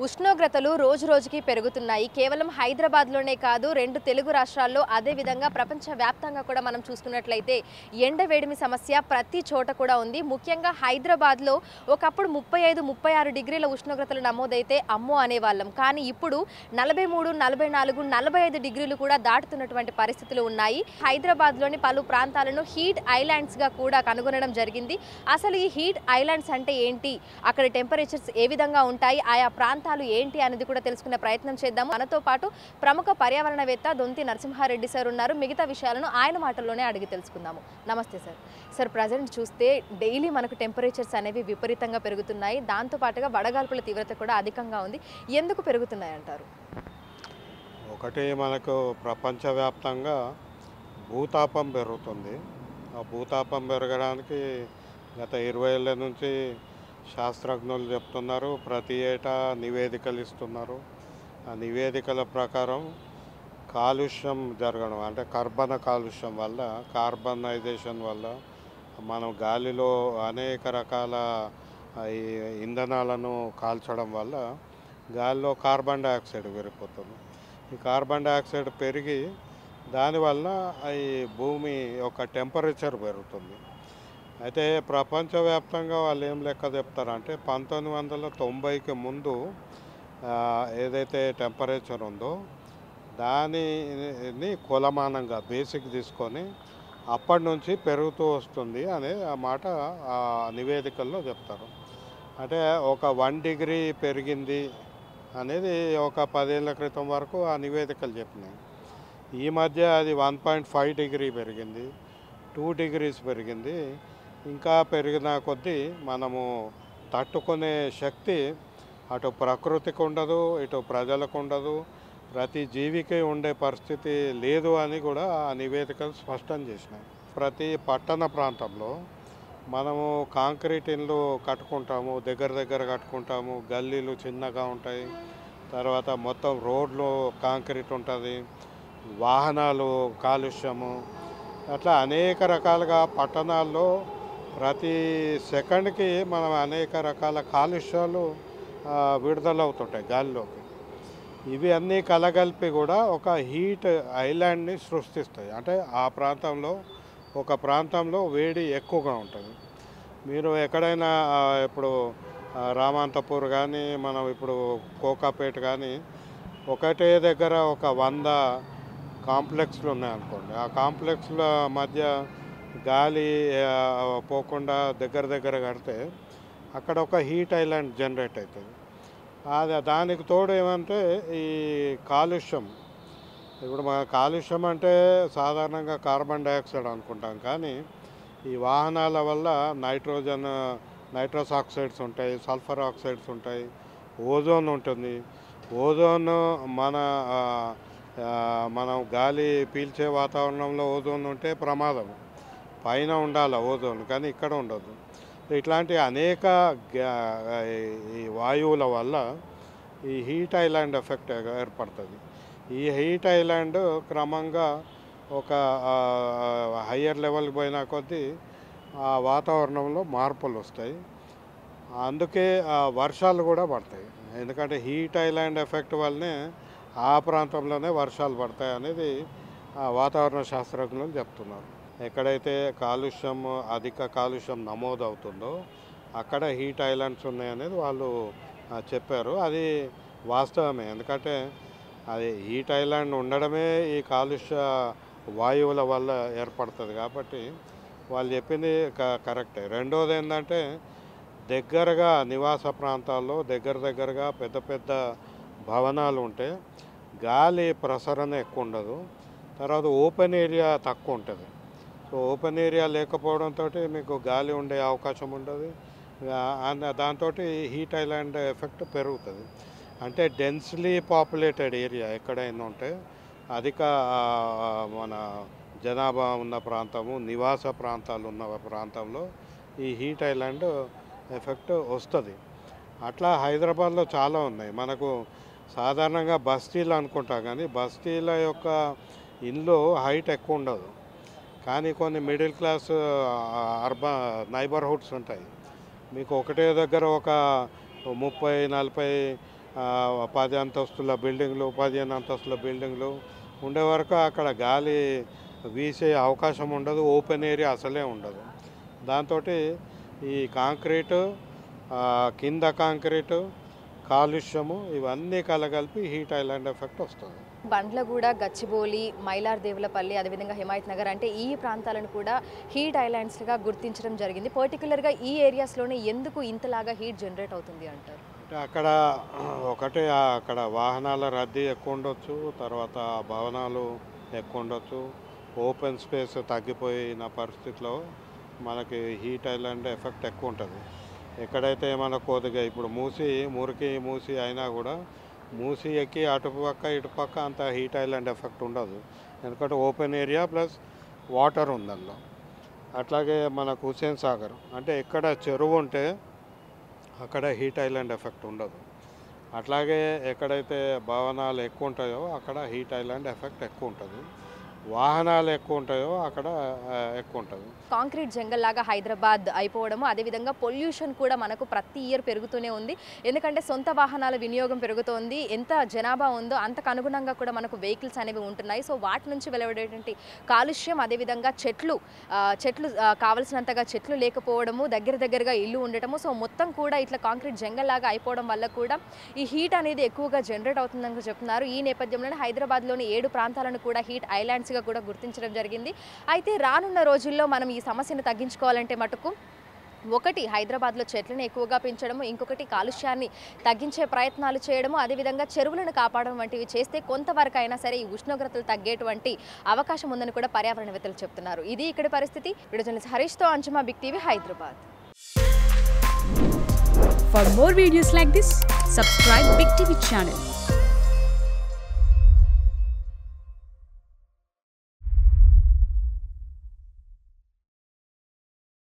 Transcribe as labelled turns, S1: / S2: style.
S1: ఉష్ణోగ్రతలు రోజు రోజుకి పెరుగుతున్నాయి కేవలం హైదరాబాద్లోనే కాదు రెండు తెలుగు రాష్ట్రాల్లో అదేవిధంగా ప్రపంచవ్యాప్తంగా కూడా మనం చూసుకున్నట్లయితే ఎండ వేడిమి సమస్య ప్రతి చోట కూడా ఉంది ముఖ్యంగా హైదరాబాద్లో ఒకప్పుడు ముప్పై ఐదు ముప్పై ఆరు డిగ్రీల ఉష్ణోగ్రతలు నమోదైతే అమ్మో అనేవాళ్ళం కానీ ఇప్పుడు నలభై మూడు నలభై నాలుగు నలభై ఐదు డిగ్రీలు కూడా దాటుతున్నటువంటి పరిస్థితులు ఉన్నాయి హైదరాబాద్లోని పలు ప్రాంతాలను హీట్ ఐలాండ్స్గా కూడా కనుగొనడం జరిగింది అసలు ఈ హీట్ ఐలాండ్స్ అంటే ఏంటి అక్కడ టెంపరేచర్స్ ఏ విధంగా ఉంటాయి ఆయా ప్రాంతాలు ఏంటి అనేది కూడా తెలుసుకునే ప్రయత్నం చేద్దాము మనతో పాటు ప్రముఖ పర్యావరణవేత్త దొంతి నరసింహారెడ్డి సార్ ఉన్నారు మిగతా విషయాలను ఆయన మాటల్లోనే అడిగి తెలుసుకుందాము నమస్తే సార్ సార్ ప్రజెంట్ చూస్తే డైలీ మనకు టెంపరేచర్స్ అనేవి విపరీతంగా పెరుగుతున్నాయి దాంతో పాటుగా వడగాల్పుల తీవ్రత కూడా అధికంగా ఉంది ఎందుకు పెరుగుతున్నాయి అంటారు
S2: ఒకటి మనకు ప్రపంచవ్యాప్తంగా భూతాపం పెరుగుతుంది ఆ భూతాపం పెరగడానికి గత ఇరవై ఏళ్ళ నుంచి శాస్త్రజ్ఞులు చెప్తున్నారు ప్రతి ఏటా నివేదికలు ఇస్తున్నారు ఆ నివేదికల ప్రకారం కాలుష్యం జరగడం అంటే కర్బన కాలుష్యం వల్ల కార్బనైజేషన్ వల్ల మనం గాలిలో అనేక రకాల ఆ, ఈ ఇంధనాలను కాల్చడం వల్ల గాలిలో కార్బన్ డైఆక్సైడ్ పెరిగిపోతుంది ఈ కార్బన్ డైఆక్సైడ్ పెరిగి దానివల్ల ఈ భూమి యొక్క టెంపరేచర్ పెరుగుతుంది అయితే ప్రపంచవ్యాప్తంగా వాళ్ళు ఏం లెక్క చెప్తారంటే పంతొమ్మిది వందల తొంభైకి ముందు ఆ, ఏదైతే టెంపరేచర్ ఉందో దానిని కొలమానంగా బేసిక్ తీసుకొని అప్పటి నుంచి పెరుగుతూ వస్తుంది అనే ఆ మాట ఆ నివేదికల్లో చెప్తారు అంటే ఒక వన్ డిగ్రీ పెరిగింది అనేది ఒక పదేళ్ల క్రితం వరకు ఆ నివేదికలు చెప్పినాయి ఈ మధ్య అది వన్ పాయింట్ ఫైవ్ డిగ్రీ పెరిగింది టూ డిగ్రీస్ పెరిగింది ఇంకా పెరిగిన కొద్దీ మనము తట్టుకునే శక్తి అటు ప్రకృతికి ఉండదు ఇటు ప్రజలకు ఉండదు ప్రతి జీవికి ఉండే పరిస్థితి లేదు అని కూడా ఆ నివేదికలు స్పష్టం చేసినాయి ప్రతి పట్టణ ప్రాంతంలో మనము కాంక్రీట్ ఇండ్లు కట్టుకుంటాము దగ్గర దగ్గర కట్టుకుంటాము గల్లీలు చిన్నగా ఉంటాయి తర్వాత మొత్తం రోడ్లు కాంక్రీట్ ఉంటుంది వాహనాలు కాలుష్యము అట్లా అనేక రకాలుగా పట్టణాల్లో ప్రతి సెకండ్కి మనం అనేక రకాల కాలుష్యాలు ఆ, విడుదలవుతుంటాయి గాలిలోకి ఇవి అన్నీ కలగలిపి కూడా ఒక హీట్ ఐలాండ్ని సృష్టిస్తాయి అంటే ఆ ప్రాంతంలో ఒక ప్రాంతంలో వేడి ఎక్కువగా ఉంటుంది మీరు ఎక్కడైనా ఆ, ఇప్పుడు ఆ, రామాంతపూర్ కానీ మనం ఇప్పుడు కోకాపేట కానీ ఒకటే దగ్గర ఒక వంద కాంప్లెక్స్లు ఉన్నాయనుకోండి ఆ కాంప్లెక్స్ల మధ్య గాలి ఆ, పోకుండా దగ్గర దగ్గర కడితే అక్కడ ఒక హీట్ ఐలాండ్ జనరేట్ అవుతుంది అది దానికి తోడు ఏమంటే ఈ కాలుష్యం ఇప్పుడు మన కాలుష్యం అంటే సాధారణంగా కార్బన్ డైఆక్సైడ్ అనుకుంటాం కానీ ఈ వాహనాల వల్ల నైట్రోజన్ నైట్రస్ ఆక్సైడ్స్ ఉంటాయి సల్ఫర్ ఆక్సైడ్స్ ఉంటాయి ఓజోన్ ఉంటుంది ఓజోన్ మన ఆ, ఆ, మనం గాలి పీల్చే వాతావరణంలో ఓజోన్ ఉంటే ప్రమాదం పైన ఉండాలి ఓజోన్ కానీ ఇక్కడ ఉండదు ఇట్లాంటి అనేక గ్యా- ఈ వాయువుల వల్ల ఈ హీట్ ఐలాండ్ ఎఫెక్ట్ ఏర్పడుతుంది ఈ హీట్ ఐలాండ్ క్రమంగా ఒక హయ్యర్ లెవెల్కి పోయిన కొద్దీ ఆ వాతావరణంలో మార్పులు వస్తాయి అందుకే ఆ వర్షాలు కూడా పడతాయి ఎందుకంటే హీట్ ఐలాండ్ ఎఫెక్ట్ వల్లనే ఆ ప్రాంతంలోనే వర్షాలు పడతాయి అనేది ఆ వాతావరణ శాస్త్రజ్ఞులు చెప్తున్నారు ఎక్కడైతే కాలుష్యం అధిక కాలుష్యం నమోదు అవుతుందో అక్కడ హీట్ ఐలాండ్స్ ఉన్నాయనేది వాళ్ళు ఆ, చెప్పారు అది వాస్తవమే ఎందుకంటే అది హీట్ ఐలాండ్ ఉండడమే ఈ కాలుష్య వాయువుల వల్ల ఏర్పడుతుంది కాబట్టి వాళ్ళు చెప్పింది క- కరెక్టే రెండోది ఏంటంటే దగ్గరగా నివాస ప్రాంతాల్లో దగ్గర దగ్గరగా పెద్ద పెద్ద భవనాలు ఉంటే గాలి ప్రసరణ ఎక్కువ ఉండదు తర్వాత ఓపెన్ ఏరియా తక్కువ ఉంటుంది సో ఓపెన్ ఏరియా లేకపోవడంతో మీకు గాలి ఉండే అవకాశం ఉండదు దాంతో హీట్ ఐలాండ్ ఎఫెక్ట్ పెరుగుతుంది అంటే డెన్స్లీ పాపులేటెడ్ ఏరియా ఎక్కడైనా ఉంటే అధిక ఆ, మన జనాభా ఉన్న ప్రాంతము నివాస ప్రాంతాలు ఉన్న ప్రాంతంలో ఈ హీట్ ఐలాండ్ ఎఫెక్ట్ వస్తుంది అట్లా హైదరాబాద్లో చాలా ఉన్నాయి మనకు సాధారణంగా బస్తీలు అనుకుంటాం కానీ బస్తీల యొక్క ఇండ్లు హైట్ ఎక్కువ ఉండదు కానీ కొన్ని మిడిల్ క్లాస్ అర్బన్ నైబర్హుడ్స్ ఉంటాయి మీకు ఒకటే దగ్గర ఒక ముప్పై నలభై ఆ, పది అంతస్తుల బిల్డింగ్లు పదిహేను అంతస్తుల బిల్డింగ్లు ఉండే వరకు అక్కడ గాలి వీసే అవకాశం ఉండదు ఓపెన్ ఏరియా అసలే ఉండదు దాంతో ఈ కాంక్రీటు ఆ, కింద కాంక్రీటు కాలుష్యము ఇవన్నీ కలగలిపి హీట్ ఐలాండ్ ఎఫెక్ట్ వస్తుంది
S1: బండ్లగూడ గచ్చిబౌలి మైలార్ దేవులపల్లి అదేవిధంగా హిమాయత్ నగర్ అంటే ఈ ప్రాంతాలను కూడా హీట్ ఐలాండ్స్గా గుర్తించడం జరిగింది పర్టికులర్గా ఈ ఏరియాస్లోనే ఎందుకు ఇంతలాగా హీట్ జనరేట్ అవుతుంది అంటారు
S2: అంటే అక్కడ ఒకటే ఆ అక్కడ వాహనాల రద్దీ ఎక్కువ ఉండొచ్చు తర్వాత భవనాలు ఎక్కువ ఉండొచ్చు ఓపెన్ స్పేస్ తగ్గిపోయిన పరిస్థితిలో మనకి హీట్ ఐలాండ్ ఎఫెక్ట్ ఎక్కువ ఉంటుంది ఎక్కడైతే మన కొద్దిగా ఇప్పుడు మూసి మురికి మూసి అయినా కూడా మూసి ఎక్కి అటుపక్క ఇటుపక్క అంత హీట్ ఐలాండ్ ఎఫెక్ట్ ఉండదు ఎందుకంటే ఓపెన్ ఏరియా ప్లస్ వాటర్ ఉంది అందులో అట్లాగే మనకు హుసేన్ సాగర్ అంటే ఎక్కడ చెరువు ఉంటే అక్కడ హీట్ ఐలాండ్ ఎఫెక్ట్ ఉండదు అట్లాగే ఎక్కడైతే భవనాలు ఎక్కువ ఉంటాయో అక్కడ హీట్ ఐలాండ్ ఎఫెక్ట్ ఎక్కువ ఉంటుంది వాహనాలు ఎక్కువ ఉంటాయో అక్కడ ఆ, ఎక్కువ ఉంటుంది
S1: కాంక్రీట్ జంగల్ లాగా హైదరాబాద్ అయిపోవడము అదేవిధంగా పొల్యూషన్ కూడా మనకు ప్రతి ఇయర్ పెరుగుతూనే ఉంది ఎందుకంటే సొంత వాహనాల వినియోగం పెరుగుతోంది ఎంత జనాభా ఉందో అంతకు అనుగుణంగా కూడా మనకు వెహికల్స్ అనేవి ఉంటున్నాయి సో వాటి నుంచి వెలువడేటువంటి కాలుష్యం అదేవిధంగా చెట్లు ఆ, చెట్లు ఆ, కావలసినంతగా చెట్లు లేకపోవడము దగ్గర దగ్గరగా ఇల్లు ఉండటము సో మొత్తం కూడా ఇట్లా కాంక్రీట్ జంగల్ లాగా అయిపోవడం వల్ల కూడా ఈ హీట్ అనేది ఎక్కువగా జనరేట్ అవుతుందని చెప్తున్నారు ఈ నేపథ్యంలోనే హైదరాబాద్లోని ఏడు ప్రాంతాలను కూడా హీట్ ఐలాండ్స్గా కూడా గుర్తించడం జరిగింది అయితే రానున్న రోజుల్లో మనం ఈ సమస్యను తగ్గించుకోవాలంటే మటుకు ఒకటి హైదరాబాద్లో చెట్లను ఎక్కువగా పెంచడము ఇంకొకటి కాలుష్యాన్ని తగ్గించే ప్రయత్నాలు చేయడము అదేవిధంగా చెరువులను కాపాడడం వంటివి చేస్తే కొంతవరకు అయినా సరే ఈ ఉష్ణోగ్రతలు తగ్గేటువంటి అవకాశం ఉందని కూడా పర్యావరణవేత్తలు చెప్తున్నారు ఇది ఇక్కడి పరిస్థితి వీడియో జర్నలిస్ట్ హరీష్తో అంజుమా big TV Hyderabad
S3: For more videos like this, subscribe Big TV channel